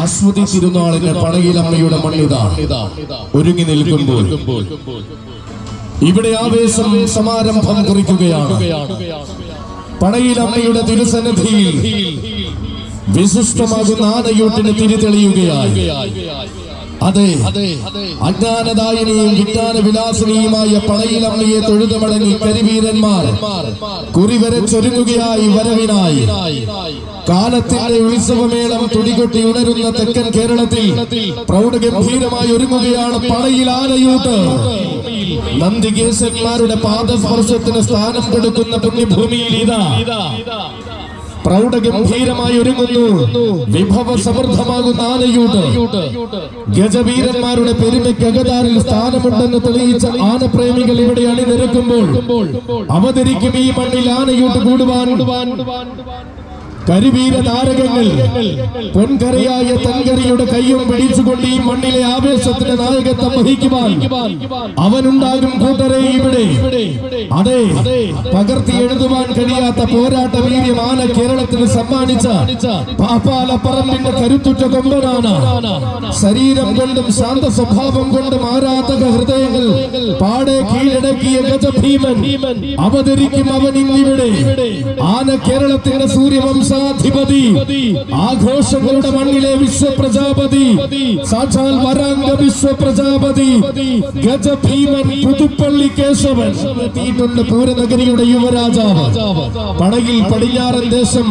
അശ്വതി തിരുനാളിന് പടയിലമ്മയുടെ മണ്ണിതാ ഒരുങ്ങി നിൽക്കുമ്പോൾ ഇവിടെ ആവേശം സമാരംഭം കുറിക്കുകയാണ് പടയിലമ്മയുടെ തിരുസന്നിധിയിൽ വിശിഷ്ടമാകുന്ന ആനയൂട്ടിന് തിരിതെളിയുകയായി അതെ അജ്ഞാനദായിനിയും വിജ്ഞാന വിലാസിനിയുമായ പടയിലമ്മയെ തൊഴുതുമടങ്ങി കരിവീരന്മാർ കുറിവരച്ചൊരുങ്ങുകയായി വരവിനായി കാലത്തിന്റെ ഉത്സവമേളം തുടികൊട്ടി ഉണരുന്ന തെക്കൻ കേരളത്തിൽ പ്രൗഢഗംഭീരമായി ഒരുങ്ങുകയാണ് പടയിൽ ആനയൂട്ട് നന്ദികേശന്മാരുടെ പാദസ്പർശത്തിന് സ്ഥാനം കൊടുക്കുന്ന പുണ്യഭൂമിയിൽ ഇതാ പ്രൗഢഗംഭീരമായി ഒരുങ്ങുന്നു വിഭവ സമൃദ്ധമാകുന്ന ആനയൂട്ട് ഗജവീരന്മാരുടെ പെരുമയ്ക്ക് അകതാരിൽ സ്ഥാനമുണ്ടെന്ന് തെളിയിച്ച ആനപ്രേമികൾ ഇവിടെ അണിനിരക്കുമ്പോൾ അവതരിക്കും ഈ മണ്ണിൽ ആനയൂട്ട് കൂടുവാൻ കരിവീര താരകങ്ങൾ പൊൻകരയായ തൻകരയുടെ കയ്യും പിടിച്ചുകൊണ്ട് ഈ മണ്ണിലെ ആവേശത്തിന്റെ നായകത്വം വഹിക്കുവാൻ അവനുണ്ടാകും കൂട്ടരെ ഇവിടെ അതെ പകർത്തി എഴുതുവാൻ കഴിയാത്ത പോരാട്ട വീര്യം ആന കേരളത്തിന് സമ്മാനിച്ച പാപ്പാല പറമ്പിന്റെ കരുത്തുറ്റ കൊമ്പനാണ് ശരീരം കൊണ്ടും ശാന്ത സ്വഭാവം കൊണ്ടും ആരാധക ഹൃദയങ്ങൾ പാടെ കീഴടക്കിയ ഗജഭീമൻ അവതരിക്കും അവൻ ഇന്നിവിടെ ആന കേരളത്തിന്റെ സൂര്യവംശാധിപതി ആഘോഷങ്ങളുടെ മണ്ണിലെ വിശ്വപ്രജാപതി സാക്ഷാൽ വരാംഗ വിശ്വപ്രജാപതി ഗജഭീമൻ പുതുപ്പള്ളി കേശവൻ എത്തിയിട്ടുണ്ട് പൂരനഗരിയുടെ യുവരാജാവ് പടകിൽ പടിഞ്ഞാറൻ ദേശം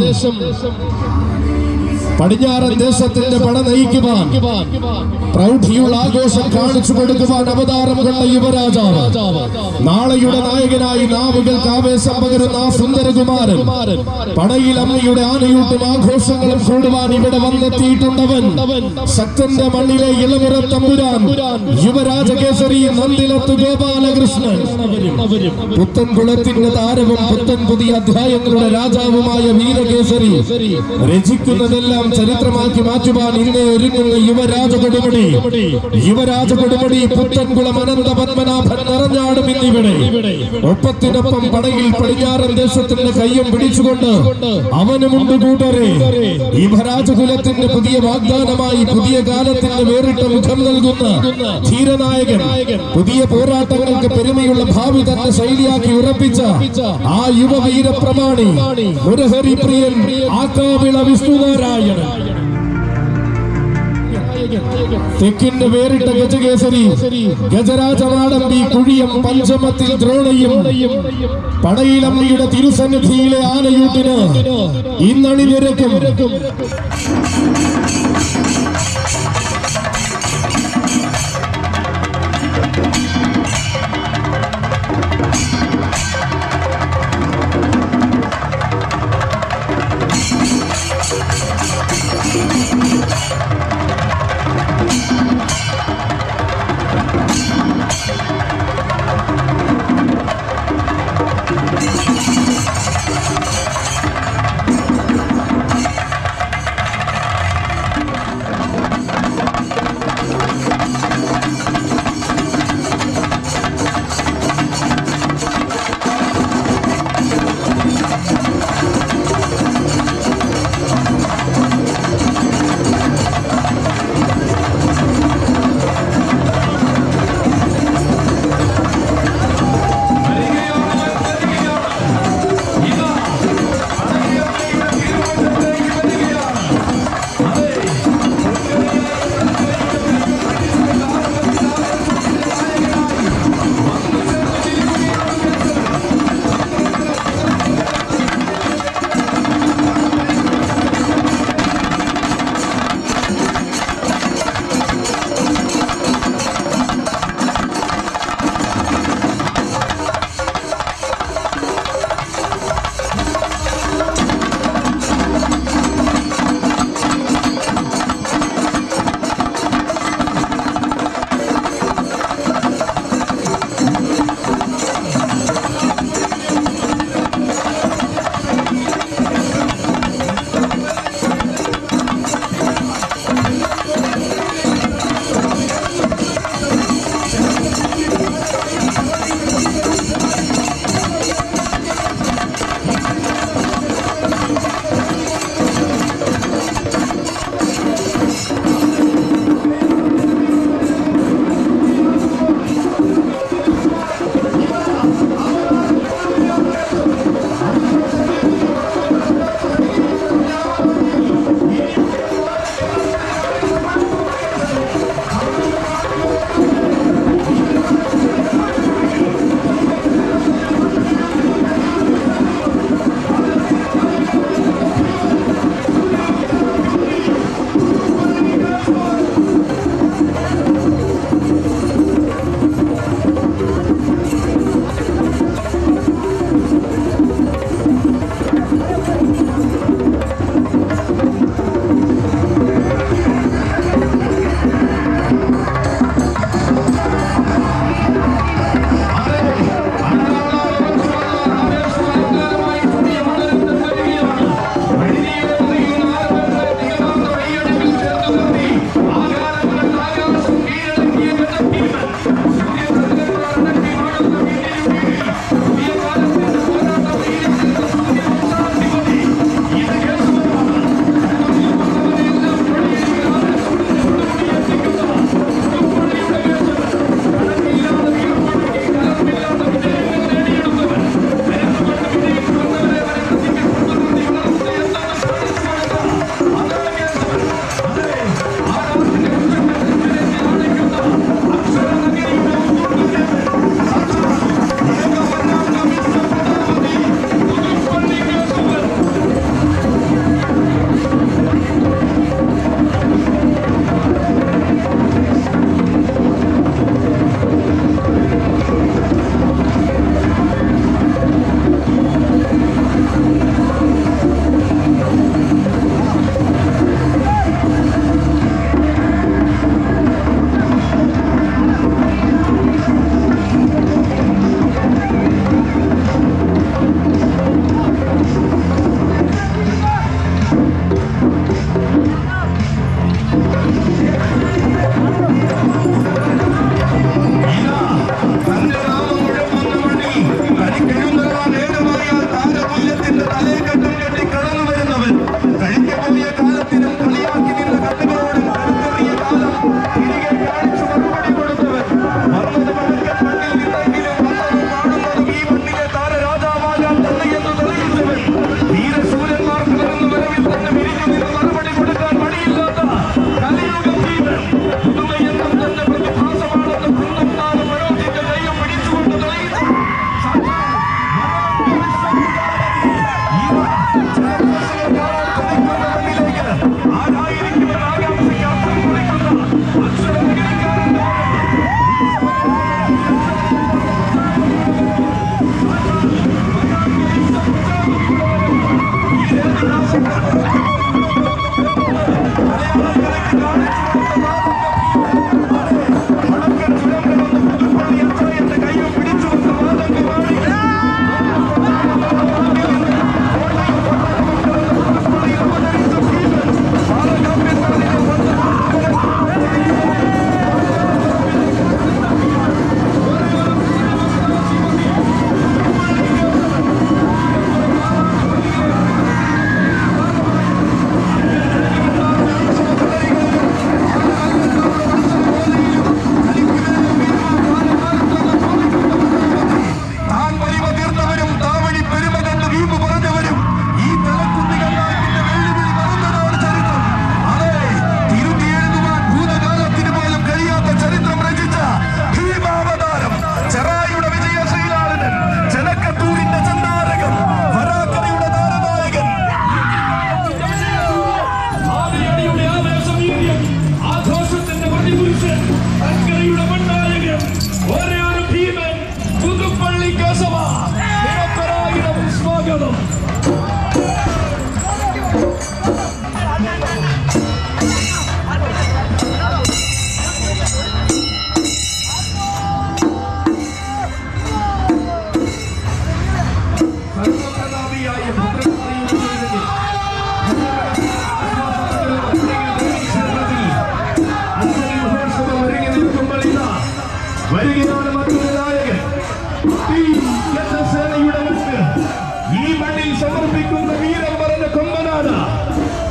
പടിഞ്ഞാറൻ ദേശത്തിന്റെ പട നയിക്കുവാൻ പ്രൗഢിയുള്ള ആഘോഷം കാണിച്ചു കൊടുക്കുവാൻ അവതാരം കൊണ്ട യുവരാജാവ് നാളെയുടെ നായകനായി നാവുകൾക്ക് ആവേശം പകരുന്ന ആ സുന്ദരകുമാരൻ പടയിൽ അമ്മയുടെ ആനയൂട്ടും ആഘോഷങ്ങളും കൂടുവാൻ ഇവിടെ വന്നെത്തിയിട്ടുണ്ടവൻ ശക്തന്റെ മണ്ണിലെ ഇളമുറ തമ്പുരാൻ യുവരാജകേസരി നന്ദിലത്ത് ഗോപാലകൃഷ്ണൻ പുത്തൻ കുളത്തിന്റെ താരവും പുത്തൻ പുതിയ അധ്യായങ്ങളുടെ രാജാവുമായ വീരകേസരി രചിക്കുന്നതെല്ലാം ചരിത്രമാക്കി മാറ്റുവാൻ ഇന്നേ ഒരുങ്ങുന്ന യുവരാജ കൊടുമുടി യുവരാജ കൊടുമുടി പുത്തൻകുളം അനന്ത പത്മനാഭൻ നിറഞ്ഞാടും ഇന്നിവിടെ ഒപ്പത്തിനൊപ്പം പടയിൽ പടിഞ്ഞാറൻ ദേശത്തിന്റെ കയ്യും പിടിച്ചുകൊണ്ട് അവനുമുണ്ട് കൂട്ടരെ യുവരാജകുലത്തിന്റെ പുതിയ വാഗ്ദാനമായി പുതിയ കാലത്തിന്റെ വേറിട്ട മുഖം നൽകുന്ന ധീരനായകൻ പുതിയ പോരാട്ടങ്ങൾക്ക് പെരുമയുള്ള ഭാവി തന്നെ ശൈലിയാക്കി ഉറപ്പിച്ച ആ യുവവീര പ്രമാണി മുരഹരി പ്രിയൻ ആക്കാവിള വിഷ്ണുനാരായണൻ തെക്കിന്റെ വേറിട്ട ഗജകേസരി ഗജരാജമാടമ്പി കുഴിയം പഞ്ചമത്തിൽ ദ്രോണയും പടയിലമ്മയുടെ തിരുസന്നിധിയിലെ ആനയൂട്ടിന് ഇന്നണിനിരക്കും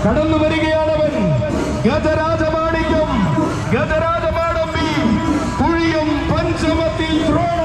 കടന്നു വരികയാണവൻ ഗജരാജമാണിക്യം ഗജരാജമാടമ്പി കുഴിയും പഞ്ചമത്തിൽ ദ്രോണ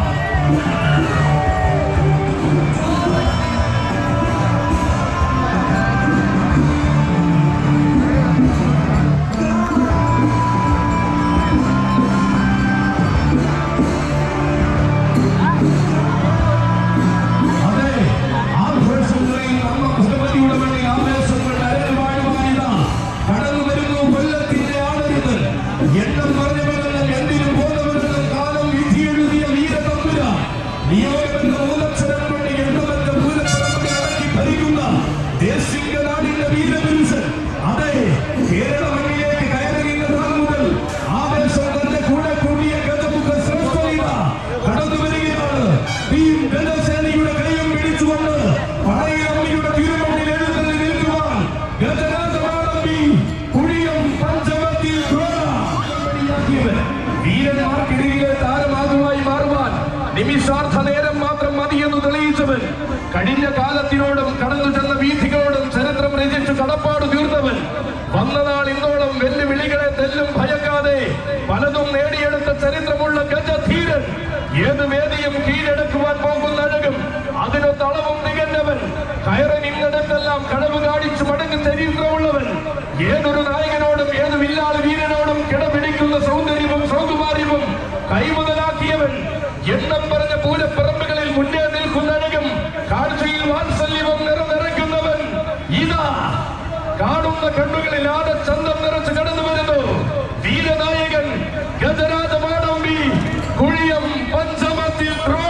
അതെ ആഘോഷങ്ങളിൽ നമ്മ ഭഗവതിയുടെ വേണ്ടി ആവേശങ്ങൾ അരങ്ങുവാഴുവാനിതാ കടന്നു വരുന്നു കൊല്ലത്തിന്റെ ആളരുത് എണ്ണം പറഞ്ഞവരെല്ലാം എന്തിനും പോകുന്നവരെല്ലാം കാലം വിധി എഴുതിയ വീരതമ്പുര നിയോഗമെന്ന മൂലക്ഷരം കൊണ്ട് എണ്ണമെന്ന മൂലക്ഷരത്തെ അടക്കി ഭരിക്കുന്ന ദേശിക നാടിന്റെ വീരപുരുഷൻ അതെ കേരള മണ്ണിലേക്ക് കയറി നിന്ന നാൾ മുതൽ ആവേശം തന്റെ കൂടെ കൂടിയ ഗജമുഖ ശ്രേഷ്ഠത കടന്നു വരികയാണ് ടീം ഗജസേനയുടെ കൈയും പിടിച്ചുകൊണ്ട് പടയമ്മയുടെ തിരുമണ്ണിൽ എഴുന്നള്ളി നിൽക്കുവാൻ ഗജരാജമാടമ്പി കുഴിയും പഞ്ചമത്തിൽ ദ്രോണമണിയാക്കിയവൻ വീരന്മാർക്കിടയിലെ താരമാകുമായി മാറുവാൻ നിമിഷാർത്ഥ നേരം മാത്രം മതിയെന്ന് തെളിയിച്ചവൻ കഴിഞ്ഞ കാലത്തിനോടും കടന്നു ചെന്ന വീഥികളോടും ചരിത്രം രചിച്ചു കടപ്പാട് തീർന്നവൻ വന്ന നാൾ ഇന്നോളം വെല്ലുവിളികളെ തെല്ലും ഭയക്കാതെ പലതും നേടിയെടുത്ത ചരിത്രമുള്ള ഗജധീരൻ ഏത് വേദിയും കീഴടക്കുവാൻ പോകുന്ന അഴകും അതിനൊത്ത അളവും തികഞ്ഞവൻ കയറി നിന്നിടത്തെല്ലാം കടവ് കാണിച്ചു മടങ്ങും ചരിത്രമുള്ളവൻ ഏതൊരു നായകനോടും ഏത് വില്ലാള് വീരനോടും കിടപിടിക്കുന്ന സൗന്ദര്യവും സൗകുമാര്യവും കൈമുതലാക്കിയവൻ എണ്ണം പറഞ്ഞ പൂരപ്പറമ്പുകളിൽ മുന്നേ നിൽക്കുന്ന അഴകും കാഴ്ചയിൽ വാത്സല്യവും നിറനിറയ്ക്കുന്നവൻ ഇതാ കാണുന്ന കണ്ണുകളിൽ ആടെ ചന്തം നിറച്ച് കടന്നു വരുന്നു വീരനായകൻ ഗജരാജ മാടമ്പി കുഴിയം പഞ്ചമത്തിൽ ദ്രോണ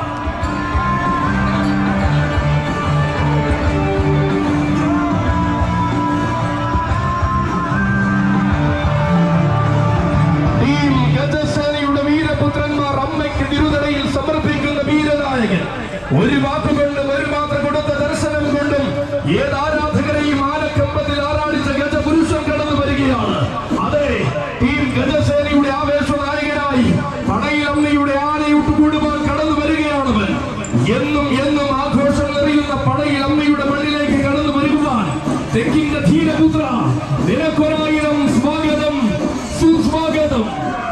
ടീം ഗജസേനയുടെ വീരപുത്രന്മാർ അമ്മയ്ക്ക് തിരുതടയിൽ സമർപ്പിക്കുന്ന വീരനായകൻ ഒരു വാക്കുകൊണ്ടും ഒരു മാത്രം കൊടുത്ത ദർശനം കൊണ്ടും ഏത് ആരാധകരെയും ആനക്കമ്പത്തിൽ ആറാടിച്ച ഗജപുരുഷൻ കടന്നു വരികയാണ് അതെ ടീം ഗജസേനയുടെ ആവേശ നായകനായി പടയിലമ്മയുടെ ആനയിട്ട് കൂടുവാൻ കടന്നു വരികയാണവൻ എന്നും എന്നും ആഘോഷം നിറയുന്ന പടയിലമ്മയുടെ മണ്ണിലേക്ക് കടന്നു വരുവാൻ തെക്കിന്റെ ധീരപുത്ര നിനക്കൊരായിരം സ്വാഗതം സുസ്വാഗതം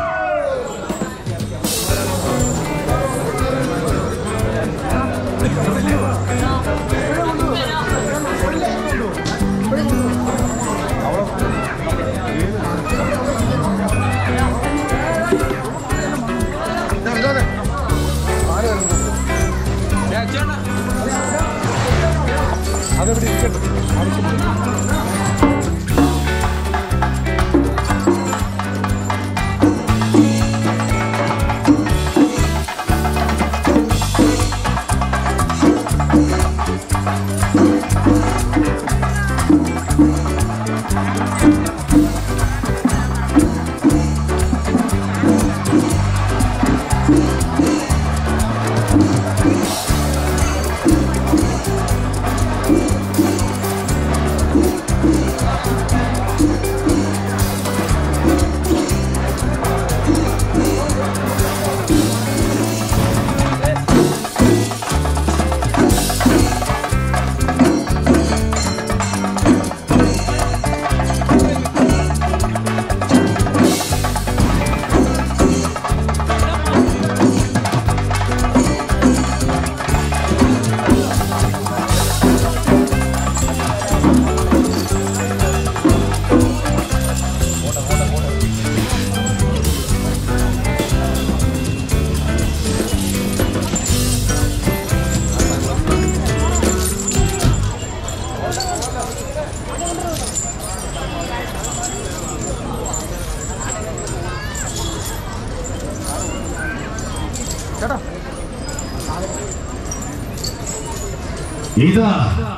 ഇതാ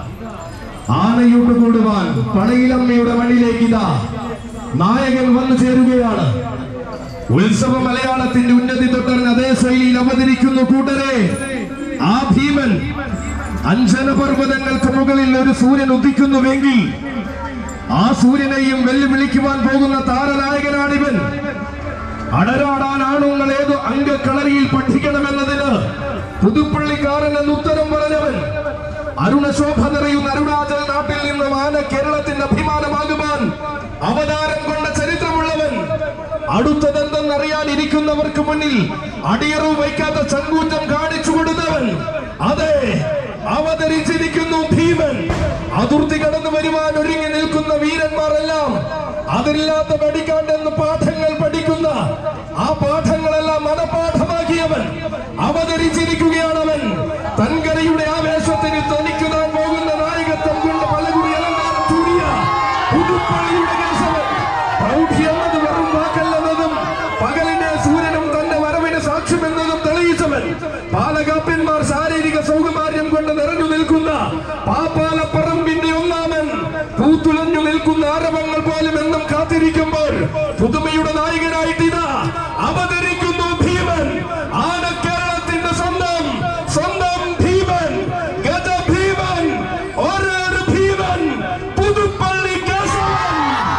ആനയോട്ട് കൂടുവാൻ പടയിലമ്മയുടെ മണ്ണിലേക്ക് ഇതാ നായകൻ വന്നു ചേരുകയാണ് ഉത്സവ മലയാളത്തിന്റെ ഉന്നതി തൊട്ടറിഞ്ഞ അതേ ശൈലിയിൽ അവതരിക്കുന്നു കൂട്ടരെ ആ ഭീമൻ അഞ്ജന പർവ്വതങ്ങൾക്ക് മുകളിൽ ഒരു സൂര്യൻ ഉദിക്കുന്നുവെങ്കിൽ ആ സൂര്യനെയും വെല്ലുവിളിക്കുവാൻ പോകുന്ന താരനായകനാണിവൻ അടരാടാൻ ആണുങ്ങൾ ഏതു അംഗക്കളരിയിൽ പഠിക്കണമെന്നതിന് പുതുപ്പള്ളിക്കാരൻ എന്ന് ഉത്തരം പറഞ്ഞവൻ അരുണശോഭ നിറയുന്ന അരുണാചൽ നാട്ടിൽ നിന്ന് ആന കേരളത്തിന്റെ അഭിമാനമാകുവാൻ അവതാരം കൊണ്ട ചരിത്രമുള്ളവൻ അടുത്തതെന്തെന്നറിയാൻ ഇരിക്കുന്നവർക്ക് മുന്നിൽ അടിയറവ് വയ്ക്കാത്ത ചങ്കൂറ്റം കാണിച്ചു കൊടുത്തവൻ അതെ അവതരിച്ചിരിക്കുന്നു ഭീമൻ അതിർത്തി കടന്നു വരുവാൻ ഒരുങ്ങി നിൽക്കുന്ന വീരന്മാരെല്ലാം അതില്ലാത്ത പഠിക്കാണ്ടെന്ന് പാഠങ്ങൾ പഠിക്കുന്ന ആ പാഠങ്ങളെല്ലാം മനപാഠമാക്കിയവൻ അവതരിച്ചിരിക്കുകയാണവൻ തൻകരയുടെ ആവേശത്തിന് തനിക്കുതാൻ പോകുന്ന നായകത്വം കൊണ്ട് പലകുറി അലങ്കാരം ചൂടിയ പുതുപ്പള്ളിയുടെ കേശവൻ പ്രൗഢി എന്നത് വെറും വാക്കല്ലെന്നതും പകലിന്റെ സൂര്യനും തന്റെ വരവിന് സാക്ഷ്യമെന്നതും തെളിയിച്ചവൻ പാലകാപ്പന്മാർ ശാരീരിക സൗകുമാര്യം കൊണ്ട് നിറഞ്ഞു നിൽക്കുന്ന പാപ്പാലപ്പറമ്പിന്റെ ഒന്നാമൻ പൂത്തുലഞ്ഞു നിൽക്കുന്ന ആരവങ്ങൾ പോലും എന്നും കാത്തിരിക്കുമ്പോൾ പുതുമയുടെ നായകനായിട്ട് ഇതാ അവതരിക്കുന്നു ഭീമൻ ആന കേരളത്തിന്റെ സ്വന്തം സ്വന്തം ഭീമൻ ഗജ ഭീമൻ ഓരോരു ഭീമൻ പുതുപ്പള്ളി കേശവൻ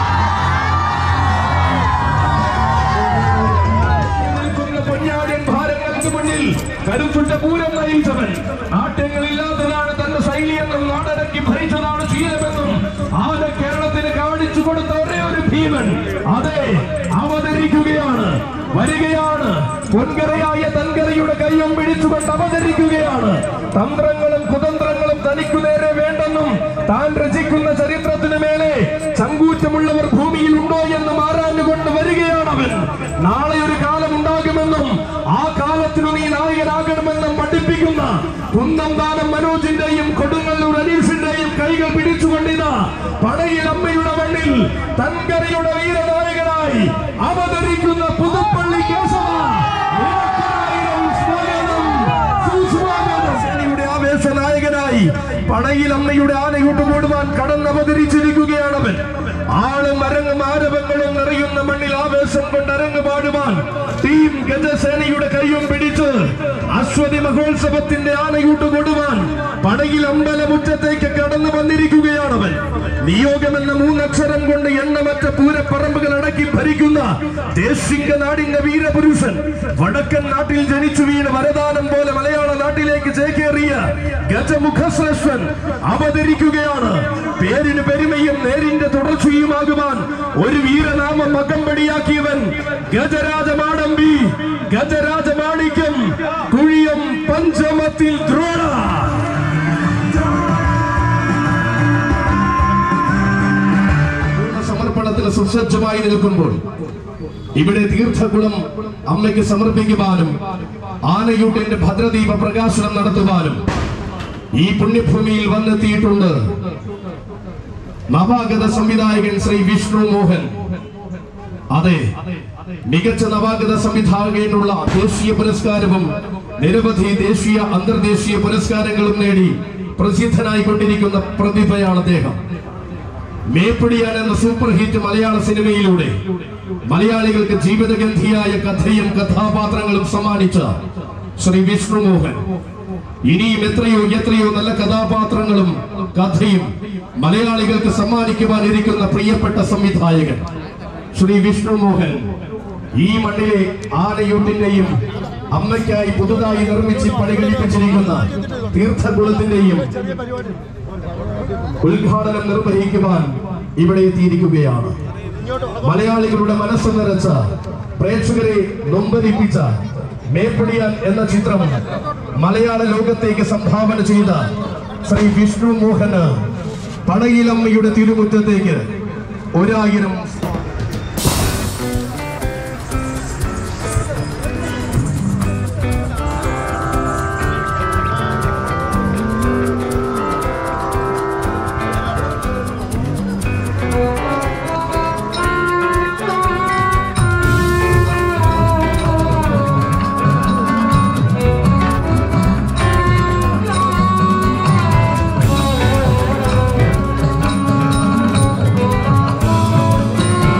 നിൽക്കുന്ന പൊന്നാടൻ ഭാരങ്ങൾക്ക് മുന്നിൽ കരുത്തുറ്റ പൂരം നയിച്ചവൻ നാട്യങ്ങളില്ലാത്തതാണ് തന്റെ ശൈലിയെന്നും നാടടക്കി ഭരിച്ചതാണ് ശീലമെന്നും ആന കേരളത്തിന് കാണിച്ചു കൊടുത്ത ഒരേ ഒരു ഭീമൻ അതെ അവതരിക്കുകയാണ് വരികയാണ് പൊൻകരയായ തൻകരയുടെ കയ്യും പിടിച്ചുകൊണ്ട് അവതരിക്കുകയാണ് തന്ത്രങ്ങളും കുതന്ത്രങ്ങളും തനിക്കു നേരെ വേണ്ടെന്നും താൻ രചിക്കുന്ന ചരിത്രത്തിന് മേലെ ചങ്കൂറ്റമുള്ളവർ ഭൂമിയിൽ ഉണ്ടോ എന്ന് മാറാനുകൊണ്ട് വരികയാണവൻ നാളെ ഒരു കാലം ഉണ്ടാകുമെന്നും ആ കാലത്തിനു നീ നായകനാകണമെന്നും പഠിപ്പിക്കുന്ന കുന്നം ദാനം മനോജിന്റെയും കൊടുങ്ങല്ലൂർ അനീഷിന്റെയും കൈകൾ പിടിച്ചുകൊണ്ടിതാ പടയിൽ അമ്മയുടെ മണ്ണിൽ തൻകരയുടെ വീരനായകനായി അവതരിക്കുന്ന പുതുപ്പള്ളി കേശവ നിനക്കായിരം സ്വാഗതം, സുസ്വാഗതം. സേനയുടെ ആവേശ നായകനായി പടയിൽ അമ്മയുടെ ആനയൂട്ട് മൂടുവാൻ കടന്നവതരിച്ചിരിക്കുകയാണവൻ ആളും അരങ്ങും ആരവങ്ങളും നിറയുന്ന മണ്ണിൽ ആവേശം കൊണ്ട് അരങ്ങ് പാടുവാൻ ടീം ഗജസേനയുടെ കൈയും പിടിച്ച് അശ്വതി മഹോത്സവത്തിന്റെ ആനയൂട്ട് കൊടുവാൻ പടയിൽ അമ്പലമുറ്റത്തേക്ക് കടന്നു വന്നിരിക്കുകയാണവൻ നിയോഗം എന്ന മൂന്നക്ഷരം കൊണ്ട് എണ്ണമറ്റ പൂരപ്പറമ്പുകൾ അടക്കി ഭരിക്കുന്ന ദേശിംഗ നാടിന്റെ വീരപുരുഷൻ വടക്കൻ നാട്ടിൽ ജനിച്ചു വീണ് വരദാനം പോലെ മലയാള നാട്ടിലേക്ക് ചേക്കേറിയ ഗജമുഖശ്രേഷ്ഠൻ അവതരിക്കുകയാണ് പേരിന് പെരുമയും നേരിന്റെ തുടർച്ചയുമാകുവാൻ ഒരു വീരനാമം അകമ്പടിയാക്കിയവൻ ഗജരാജമാടമ്പി ഗജരാജമാണിക്യം കുഴിയം പഞ്ചമത്തിൽ ദ്രോണ പൂർണ്ണ സമർപ്പണത്തിന് സുസജ്ജമായി നിൽക്കുമ്പോൾ ഇവിടെ തീർത്ഥകുളം അമ്മയ്ക്ക് സമർപ്പിക്കുവാനും ആനയൂട്ടിന്റെ ഭദ്രദീപ പ്രകാശനം നടത്തുവാനും ഈ പുണ്യഭൂമിയിൽ വന്നെത്തിയിട്ടുണ്ട് നവാഗത സംവിധായകൻ ശ്രീ വിഷ്ണു മോഹൻ അതെ മികച്ച നവാഗത സംവിധായകനുള്ള ദേശീയ പുരസ്കാരവും നിരവധി ദേശീയ അന്തർദേശീയ പുരസ്കാരങ്ങളും നേടി പ്രസിദ്ധനായിക്കൊണ്ടിരിക്കുന്ന പ്രതിഭയാണ് അദ്ദേഹം മേപ്പിടിയാൻ എന്ന സൂപ്പർ ഹിറ്റ് മലയാള സിനിമയിലൂടെ മലയാളികൾക്ക് ജീവിതഗന്ധിയായ കഥയും കഥാപാത്രങ്ങളും സമ്മാനിച്ച ശ്രീ വിഷ്ണു മോഹൻ ഇനിയും എത്രയോ എത്രയോ നല്ല കഥാപാത്രങ്ങളും കഥയും മലയാളികൾക്ക് സമ്മാനിക്കുവാനിരിക്കുന്ന പ്രിയപ്പെട്ട സംവിധായകൻ ശ്രീ വിഷ്ണു മോഹൻ ഈ മണ്ണിലെ ആനയൂട്ടിന്റെയും അമ്മയ്ക്കായി പുതുതായി നിർമ്മിച്ച് പണികഴിപ്പിച്ചിരിക്കുന്ന തീർത്ഥകുളത്തിന്റെയും ഉദ്ഘാടനം നിർവഹിക്കുവാൻ ഇവിടെ എത്തിയിരിക്കുകയാണ് മലയാളികളുടെ മനസ്സ് നിറച്ച പ്രേക്ഷകരെ നൊമ്പരിപ്പിച്ച മേപ്പടിയാൻ എന്ന ചിത്രം മലയാള ലോകത്തേക്ക് സംഭാവന ചെയ്ത ശ്രീ വിഷ്ണു മോഹന് പടയിലമ്മയുടെ തിരുമുറ്റത്തേക്ക് ഒരായിരം ും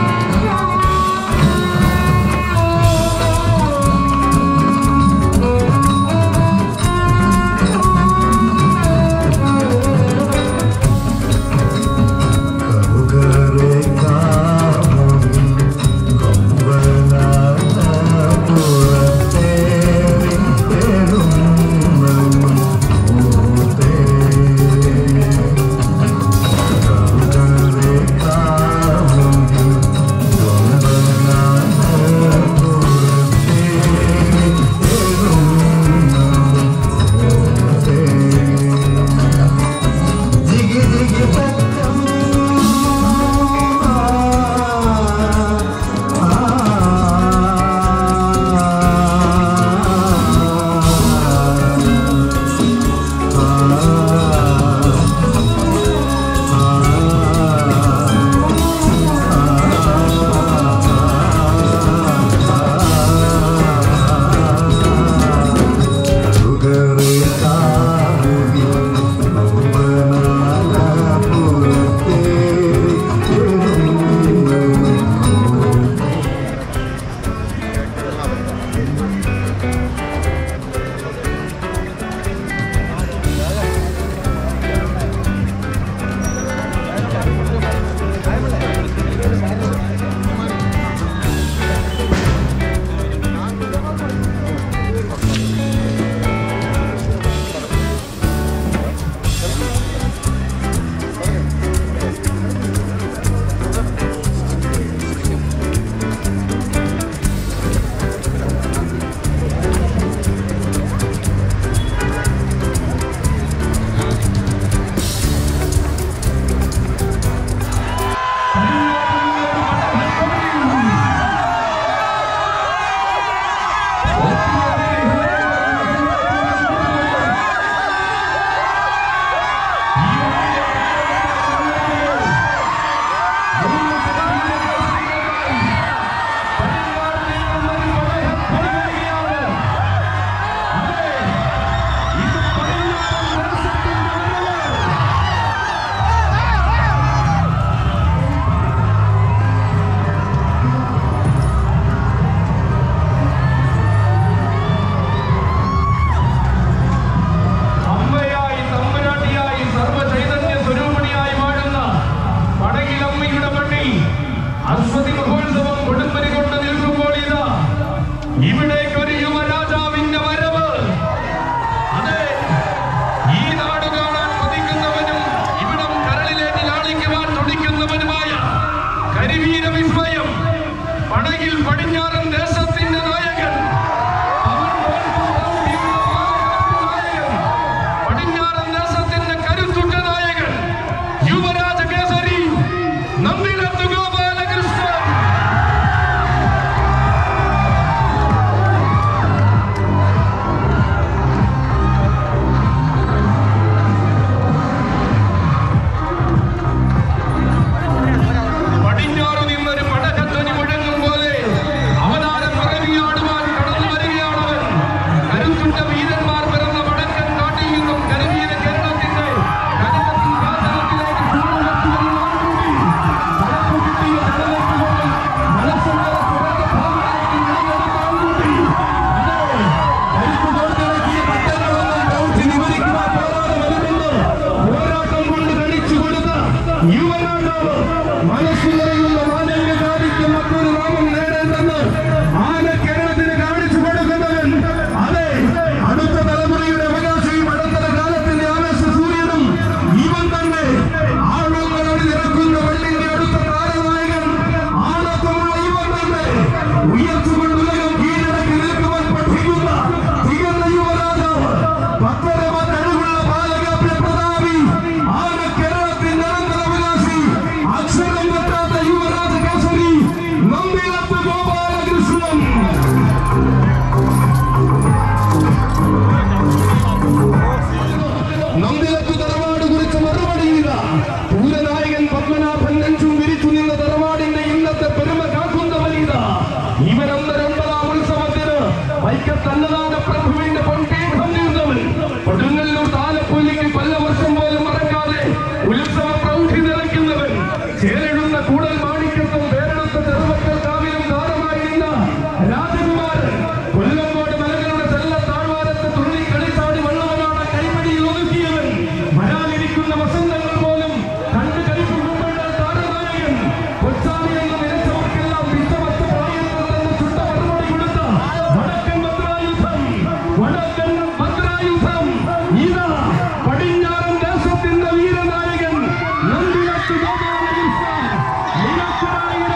അശ്വതി മഹോത്സവം കൊടുമ്പരി കൊണ്ട് നിൽക്കുമ്പോൾ ഇതാ ഇവിടേക്ക് ഒരു യുവരാജാവിന്റെ വരവ് അതെ ഈ നാട് കാണാൻ കൊതിക്കുന്നവനും ഇവിടം കരളിലേറ്റി ലാളിക്കുവാൻ തുടിക്കുന്നവനുമായ കരിവീര വിസ്മയം പടകിൽ പടിഞ്ഞാറൻ ദേശത്തിന്റെ നായകൻ അവൻ നായകൻ പടിഞ്ഞാറൻ ദേശത്തിന്റെ കരുത്തുറ്റ നായകൻ യുവരാജ കേസരി നന്ദിലത്ത് ഗോപാലകൃഷ്ണൻ പടിഞ്ഞാറ് നിന്നൊരു പടകത്തൊനി മുഴങ്ങും പോലെ അവതാരം പിറവിയാടുവാൻ കടന്നു വരികയാണവൻ കരുത്തുറ്റ വീരന്മാർ പിറന്ന വടക്കൻ കാട്ടിൽ നിന്നും കരവീര കേരളത്തിന്റെ കനകത്തിൻ കാതലത്തിലേക്ക് ചൂടുവെച്ചു വരുന്ന ആൺകുട്ടി. കടപ്പു കിട്ടിയ കടലെത്തുകൊണ്ട് മനസ്സുള്ള തുറന്ന ഭാവനയ്ക്ക് നിലകൊള്ളുന്ന ആൺകുട്ടി. അതെ, കരുത്തു കോർത്തിണക്കിയ പട്ടങ്ങളൊന്നും പ്രൗഢി വിവരിക്കുവാൻ പോരാതെ വരുമെന്ന് പോരാട്ടം കൊണ്ട് കളിച്ചു കൊടുത്ത യുവനാട്ടാവ് മനസ്സു നിറയുന്ന മാനവിക ജാതിക്ക് മറ്റൊരു നാമം നേടേണ്ടെന്ന് ആന കേരളത്തിന് കാണിച്ചു കൊടുക്കുന്നവൻ അതെ അടുത്ത തലമുറയുടെ അവകാശവും അടുത്ത കാലത്തിന്റെ ആവേശ സൂര്യനും ഇവൻ തന്നെ ആളുകളോട് നിറക്കുന്ന വെള്ളിന്റെ അടുത്ത താരനായകൻ ആണത്വമുള്ള ഇവൻ തന്നെ ഉയർച്ചുകൊണ്ട് ഉലകം കീഴടക്കി നിൽക്കുവാൻ പഠിക്കുന്ന തികഞ്ഞ യുവരാജാവ് പത്തരമ കഴിവുള്ള ബാലകാപ്യ പ്രതാപി ആന കേരളത്തിന്റെ അനന്തരവിലാസി അക്ഷരം പറ്റാത്ത യുവരാജ കേസരി നന്ദിലത്ത് ഗോപാലകൃഷ്ണൻ നന്ദിലത്ത് തറവാട് കുറിച്ച് മറുപടിയില്ല പൂരനായകൻ പത്മനാഭൻ നെഞ്ചും വിരിച്ചു നിന്ന തറവാടിന്റെ ഇന്നത്തെ പെരുമ കാക്കുന്നവനിത ഇവരൊന്നരൊമ്പതാം ഉത്സവത്തിന് വൈക്കത്തന്നദാന പ്രഭുവിന്റെ പൊൻപീഠം നീർന്നവൻ കൊടുങ്ങല്ലൂർ താലപ്പൊലിക്ക് പല വർഷം പോലും മറക്കാതെ ഉത്സവ പ്രൗഢി നിറയ്ക്കുന്നവൻ ചേരെഴുന്ന കൂടൽ മാണിക്യത്തും പേരെടുത്ത ചെറുവക്കൽ കാവിലും താരമായി നിന്ന രാജകുമാരൻ കൊല്ലങ്കോട് മലകളുടെ ചെല്ല താഴ്വാരത്ത് തുള്ളി കളിച്ചാടി വള്ളവനാണ് കൈമടിയിൽ ഒതുക്കിയവൻ വരാനിരിക്കുന്ന വസന്തങ്ങൾ പോലും കണ്ടു കളിക്കുമ്പോൾ താരനായകൻ കൊച്ചാമി എന്ന നിരച്ചവർക്കെല്ലാം വിശ്വമത്ത് പ്രായത്തിൽ നിന്ന് ചുട്ട മറുപടി കൊടുത്ത വടക്കൻ ഭദ്രായുധം വടക്കൻ ഭദ്രായുധം ഇതാ പടിഞ്ഞാറൻ ദേശത്തിന്റെ വീരനായകൻ നന്ദിലത്ത് ഗോപാലകൃഷ്ണൻ നിരത്തരായി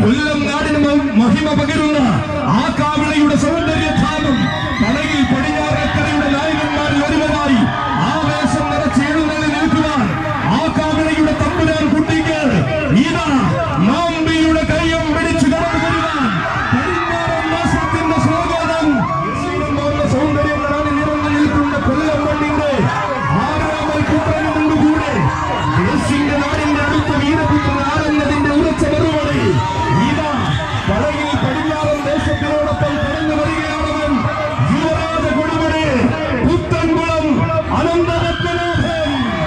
കൊല്ലം നാടിന് മ- മഹിമ പകരുന്ന ആ കാവിളയുടെ സൗന്ദര്യധാമം പടയിൽ പടിഞ്ഞാറക്കരയുടെ നായകന്മാരിൽ ഒരുവനായി ആവേശം നിറച്ച് എഴുന്നള്ളി നിൽക്കുവാൻ ആ കാവിളയുടെ തമ്പുരാൻ കുട്ടിക്ക് ഇതാ മാമ്പിയുടെ കയ്യം പിടിച്ചു കടന്നു വരുവാൻ പടിഞ്ഞാറൻ മാസത്തിന്റെ സ്വാഗതം എന്ന സൗന്ദര്യങ്ങളാണ് നിറഞ്ഞു നിൽക്കുന്ന കൊല്ലം മണ്ണിന്റെ ആറാമൽ പുത്രനോടുകൂടെ ദേശിന്റെ നാടിന്റെ അടുത്ത വീരപുത്രൻ ആരെന്നതിന്റെ ഉറച്ച മറുപടി ഇതാ പടയിൽ പടിഞ്ഞാറൻ ദേശത്തിനോടൊപ്പം കടന്നു വരികയാണവൻ യുവരാജ കൊടിമണി പുത്തൻകുളം അനന്തരത്നനാഥൻ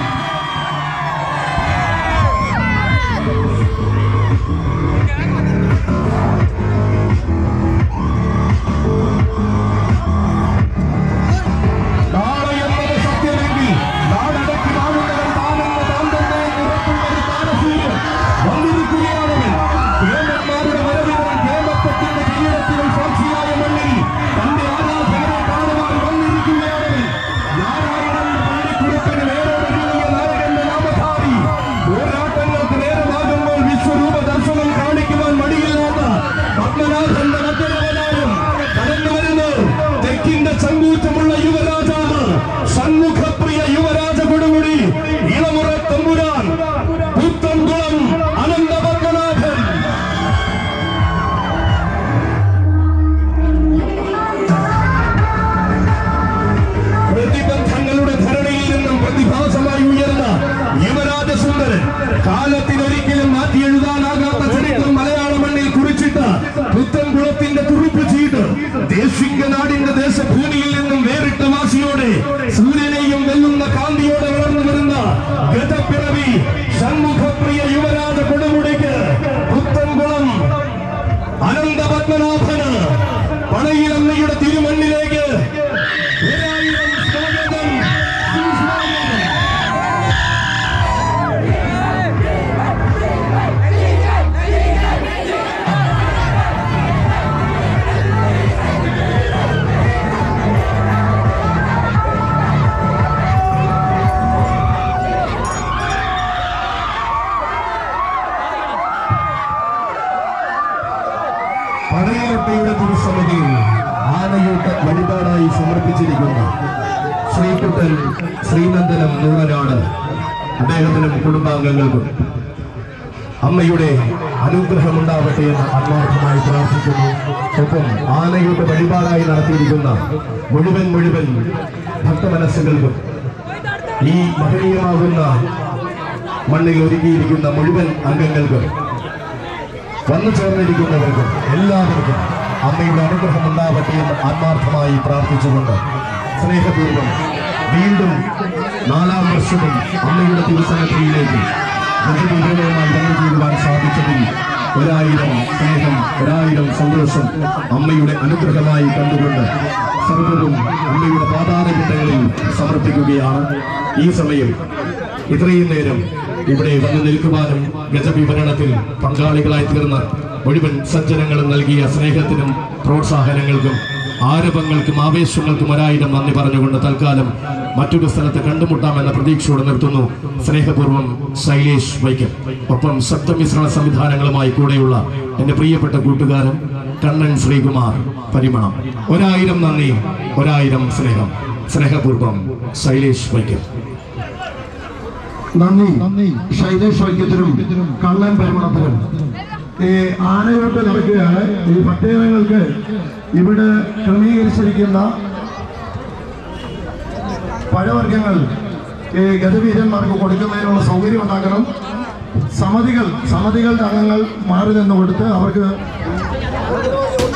നാളെ എന്നത് സത്യമെങ്കിൽ നാടടക്കി വാഴുന്നവൻ താനെന്ന താൻ തന്നെ ഉറപ്പുള്ള ഒരു താരസൂര്യൻ വന്നിരിക്കുകയാണവൻ ദേവന്മാരുടെ വരവിനും ദേവത്വത്തിന്റെ കിരീടത്തിനും സാക്ഷിയായ മണ്ണിൽ തന്റെ ആരാധകരെ കാണുവാൻ വന്നിരിക്കുകയാണവൻ നാരായണൻ പള്ളിക്കുറുക്കന് നേരോടൊരുങ്ങിയ നായകന്റെ നാമധാരി പോരാട്ടങ്ങൾക്ക് നേരമാകുമ്പോൾ വിശ്വരൂപ ദർശനം കാണിക്കുവാൻ മടിയില്ലാത്ത പത്മനാഭന്റെ മറ്റൊരവതാരം കടന്നു വരുന്നു തെക്കിന്റെ ചങ്കൂറ്റമുള്ള യുവരാജാവ് ഷൺമുഖപ്രിയ യുവരാജ കൊടുമുടി ഇളമുറ തമ്പുരാൻ പുത്തൻകുളം അനന്ത പത്മനാഭൻ പ്രതിബന്ധങ്ങളുടെ ധരണിയിൽ നിന്നും പ്രതിഭാസമായി ഉയർന്ന യുവരാജ സുന്ദരൻ കാലത്തിനൊരിക്കലും മാറ്റി എഴുതാനാകാത്ത ചരിത്രം മലയാള മണ്ണിൽ കുറിച്ചിട്ട പുത്തൻകുളത്തിന്റെ തുറുപ്പ് ചെയ്ത് ദേശിംഗ നാടിന്റെ ദേശഭൂമിയിൽ നിന്നും വേറിട്ട വാസിയോടെ സൂര്യനെയും വെല്ലുന്ന കാന്തിയോടെ വളർന്നു വരുന്ന ഗതപ്പിറവി ഷൺമുഖപ്രിയ യുവരാജ കൊടുമുടിക്ക് പുത്തൻകുളം അനന്ത പത്മനാഭന് പണയിലമ്മയുടെ തിരുമണ്ണിലേക്ക് ഒരായിരം സ്വാഗതം സുസ്വാഗതം പടയലട്ടയുടെ തിരുസമിതിയിൽ ആനയൂട്ട് വഴിപാടായി സമർപ്പിച്ചിരിക്കുന്ന ശ്രീകുട്ടൻ ശ്രീനന്ദനം നൂറനാട് അദ്ദേഹത്തിനും കുടുംബാംഗങ്ങൾക്കും അമ്മയുടെ അനുഗ്രഹമുണ്ടാവട്ടെ എന്ന് ആത്മാർത്ഥമായി പ്രാർത്ഥിക്കുന്നു ഒപ്പം ആനയൂട്ട് വഴിപാടായി നടത്തിയിരിക്കുന്ന മുഴുവൻ മുഴുവൻ ഭക്തമനസ്സുകൾക്കും ഈ മഹനീയമാകുന്ന മണ്ണിൽ ഒരുക്കിയിരിക്കുന്ന മുഴുവൻ അംഗങ്ങൾക്കും വന്നു ചേർന്നിരിക്കുന്നവർക്കും എല്ലാവർക്കും അമ്മയുടെ അനുഗ്രഹം ഉണ്ടാവട്ടെ എന്ന് ആത്മാർത്ഥമായി പ്രാർത്ഥിച്ചുകൊണ്ട് സ്നേഹപൂർവ്വം വീണ്ടും നാലാം വർഷവും അമ്മയുടെ തിരുസന്നിധിയിലേക്ക് ഗജവിജയവുമായി വന്നു ചേരുവാൻ സാധിച്ചതിൽ ഒരായിരം സ്നേഹം ഒരായിരം സന്തോഷം അമ്മയുടെ അനുഗ്രഹമായി കണ്ടുകൊണ്ട് സർവവും അമ്മയുടെ പാതാരപിണ്ടങ്ങളിൽ സമർപ്പിക്കുകയാണ് ഈ സമയം ഇത്രയും നേരം ഇവിടെ വന്നു നിൽക്കുവാനും ഗജവിവരണത്തിൽ പങ്കാളികളായി തീർന്ന മുഴുവൻ സജ്ജനങ്ങളും നൽകിയ സ്നേഹത്തിനും പ്രോത്സാഹനങ്ങൾക്കും ആരവങ്ങൾക്കും ആവേശങ്ങൾക്കും ഒരായിരം നന്ദി പറഞ്ഞുകൊണ്ട് തൽക്കാലം മറ്റൊരു സ്ഥലത്ത് കണ്ടുമുട്ടാമെന്ന പ്രതീക്ഷയോടെ നിർത്തുന്നു സ്നേഹപൂർവ്വം ശൈലേഷ് വൈക്കം ഒപ്പം ശബ്ദമിശ്രണ സംവിധാനങ്ങളുമായി കൂടെയുള്ള എന്റെ പ്രിയപ്പെട്ട കൂട്ടുകാരൻ കണ്ണൻ ശ്രീകുമാർ പരിമണം ഒരായിരം നന്ദി ഒരായിരം സ്നേഹം സ്നേഹപൂർവ്വം ശൈലേഷ് വൈക്കം നന്ദി ശൈലേഷ് വൈദ്യത്തിനും കള്ളൻ പരിമണത്തിനും ഈ ആനയോട്ട് നടക്കുകയാണ് ഈ ഭക്തജനങ്ങൾക്ക് ഇവിടെ ക്രമീകരിച്ചിരിക്കുന്ന പഴവർഗ്ഗങ്ങൾ ഈ ഗതവീരന്മാർക്ക് കൊടുക്കുന്നതിനുള്ള സൗകര്യം ഉണ്ടാക്കണം സമിതികൾ സമിതികളുടെ അംഗങ്ങൾ മാറി നിന്ന് കൊടുത്ത് അവർക്ക്